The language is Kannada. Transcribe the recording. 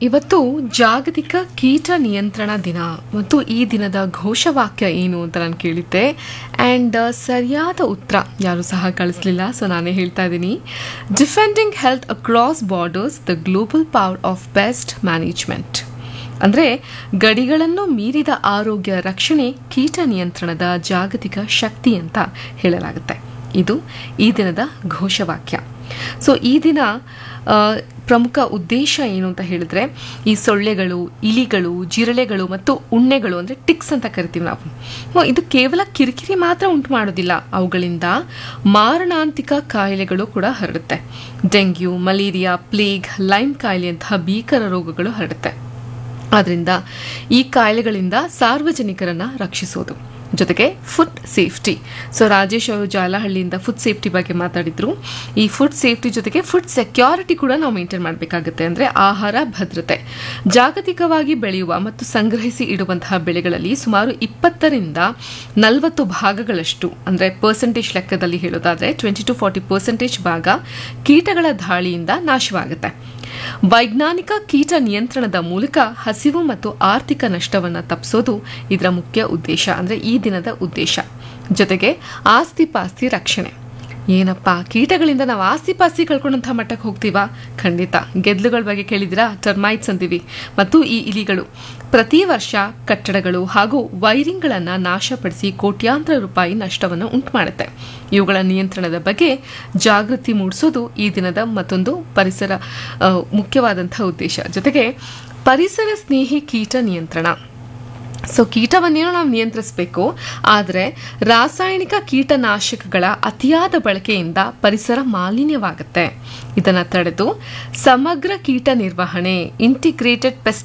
ಇವತ್ತು ಜಾಗತಿಕ ಕೀಟ ನಿಯಂತ್ರಣ ದಿನ ಮತ್ತು ಈ ದಿನದ ಘೋಷವಾಕ್ಯ ಏನು ಅಂತ ನಾನು ಕೇಳಿದ್ದೆ ಆ್ಯಂಡ್ ಸರಿಯಾದ ಉತ್ತರ ಯಾರು ಸಹ ಕಳಿಸ್ಲಿಲ್ಲ ಸೊ ನಾನೇ ಹೇಳ್ತಾ ಇದ್ದೀನಿ defending health across borders the global power of pest management ಅಂದರೆ ಗಡಿಗಳನ್ನು ಮೀರಿದ ಆರೋಗ್ಯ ರಕ್ಷಣೆ ಕೀಟ ನಿಯಂತ್ರಣದ ಜಾಗತಿಕ ಶಕ್ತಿ ಅಂತ ಹೇಳಲಾಗುತ್ತೆ ಇದು ಈ ದಿನದ ಘೋಷವಾಕ್ಯ ಸೊ ಈ ದಿನ ಆ, ಪ್ರಮುಖ ಉದ್ದೇಶ ಏನು ಅಂತ ಹೇಳಿದ್ರೆ ಈ ಸೊಳ್ಳೆಗಳು ಇಲಿಗಳು ಜಿರಳೆಗಳು ಮತ್ತು ಉಣ್ಣೆಗಳು ಅಂದರೆ ಟಿಕ್ಸ್ ಅಂತ ಕರಿತೀವಿ ನಾವು ಹ್ಮ್, ಇದು ಕೇವಲ ಕಿರಿಕಿರಿ ಮಾತ್ರ ಉಂಟು ಮಾಡೋದಿಲ್ಲ ಅವುಗಳಿಂದ ಮಾರಣಾಂತಿಕ ಕಾಯಿಲೆಗಳು ಕೂಡ ಹರಡುತ್ತೆ ಡೆಂಗ್ಯೂ ಮಲೇರಿಯಾ ಪ್ಲೇಗ್ ಲೈಮ್ ಕಾಯಿಲೆಯಂತಹ ಭೀಕರ ರೋಗಗಳು ಹರಡುತ್ತೆ ಆದ್ರಿಂದ ಈ ಕಾಯಿಲೆಗಳಿಂದ ಸಾರ್ವಜನಿಕರನ್ನ ರಕ್ಷಿಸೋದು ಜೊತೆಗೆ ಫುಡ್ ಸೇಫ್ಟಿ ಸೊ ರಾಜೇಶ್ ಅವರು ಜಾಲಹಳ್ಳಿಯಿಂದ ಫುಡ್ ಸೇಫ್ಟಿ ಬಗ್ಗೆ ಮಾತಾಡಿದ್ರು ಈ ಫುಡ್ ಸೇಫ್ಟಿ ಜೊತೆಗೆ ಫುಡ್ ಸೆಕ್ಯೂರಿಟಿ ಕೂಡ ನಾವು ಮೇಂಟೈನ್ ಮಾಡಬೇಕಾಗುತ್ತೆ ಅಂದ್ರೆ ಆಹಾರ ಭದ್ರತೆ ಜಾಗತಿಕವಾಗಿ ಬೆಳೆಯುವ ಮತ್ತು ಸಂಗ್ರಹಿಸಿ ಇಡುವಂತಹ ಬೆಳೆಗಳಲ್ಲಿ ಸುಮಾರು ಇಪ್ಪತ್ತರಿಂದ ನಲವತ್ತು ಭಾಗಗಳಷ್ಟು ಅಂದ್ರೆ ಪರ್ಸೆಂಟೇಜ್ ಲೆಕ್ಕದಲ್ಲಿ ಹೇಳೋದಾದ್ರೆ ಟ್ವೆಂಟಿ ಟು ಫಾರ್ಟಿ ಪರ್ಸೆಂಟೇಜ್ ಭಾಗ ಕೀಟಗಳ ದಾಳಿಯಿಂದ ನಾಶವಾಗುತ್ತೆ ವೈಜ್ಞಾನಿಕ ಕೀಟ ನಿಯಂತ್ರಣದ ಮೂಲಕ ಹಸಿವು ಮತ್ತು ಆರ್ಥಿಕ ನಷ್ಟವನ್ನು ತಪ್ಪಿಸೋದು ಇದರ ಮುಖ್ಯ ಉದ್ದೇಶ ಅಂದ್ರೆ ಈ ದಿನದ ಉದ್ದೇಶ ಜೊತೆಗೆ ಆಸ್ತಿ ಪಾಸ್ತಿ ರಕ್ಷಣೆ ಏನಪ್ಪ ಕೀಟಗಳಿಂದ ನಾವು ಆಸ್ತಿ ಪಾಸ್ತಿ ಕಳ್ಕೊಂಡಂಥ ಮಟ್ಟಕ್ಕೆ ಹೋಗ್ತೀವಾ ಖಂಡಿತ ಗೆದ್ಲುಗಳ ಬಗ್ಗೆ ಕೇಳಿದಿರಾ ಟರ್ಮೈಟ್ಸ್ ಅಂತೀವಿ ಮತ್ತು ಈ ಇಲಿಗಳು ಪ್ರತಿ ವರ್ಷ ಕಟ್ಟಡಗಳು ಹಾಗೂ ವೈರಿಂಗ್ಗಳನ್ನು ನಾಶಪಡಿಸಿ ಕೋಟ್ಯಾಂತರ ರೂಪಾಯಿ ನಷ್ಟವನ್ನು ಉಂಟು ಮಾಡುತ್ತೆ ಇವುಗಳ ನಿಯಂತ್ರಣದ ಬಗ್ಗೆ ಜಾಗೃತಿ ಮೂಡಿಸೋದು ಈ ದಿನದ ಮತ್ತೊಂದು ಪರಿಸರ ಆ, ಮುಖ್ಯವಾದಂತಹ ಉದ್ದೇಶ ಜೊತೆಗೆ ಪರಿಸರ ಸ್ನೇಹಿ ಕೀಟ ನಿಯಂತ್ರಣ ಸೊ ಕೀಟವನ್ನೇನೋ ನಾವು ನಿಯಂತ್ರಿಸಬೇಕು ಆದರೆ ರಾಸಾಯನಿಕ ಕೀಟನಾಶಕಗಳ ಅತಿಯಾದ ಬಳಕೆಯಿಂದ ಪರಿಸರ ಮಾಲಿನ್ಯವಾಗುತ್ತೆ ಇದನ್ನು ತಡೆದು ಸಮಗ್ರ ಕೀಟ ನಿರ್ವಹಣೆ ಇಂಟಿಗ್ರೇಟೆಡ್ ಪೆಸ್ಟ್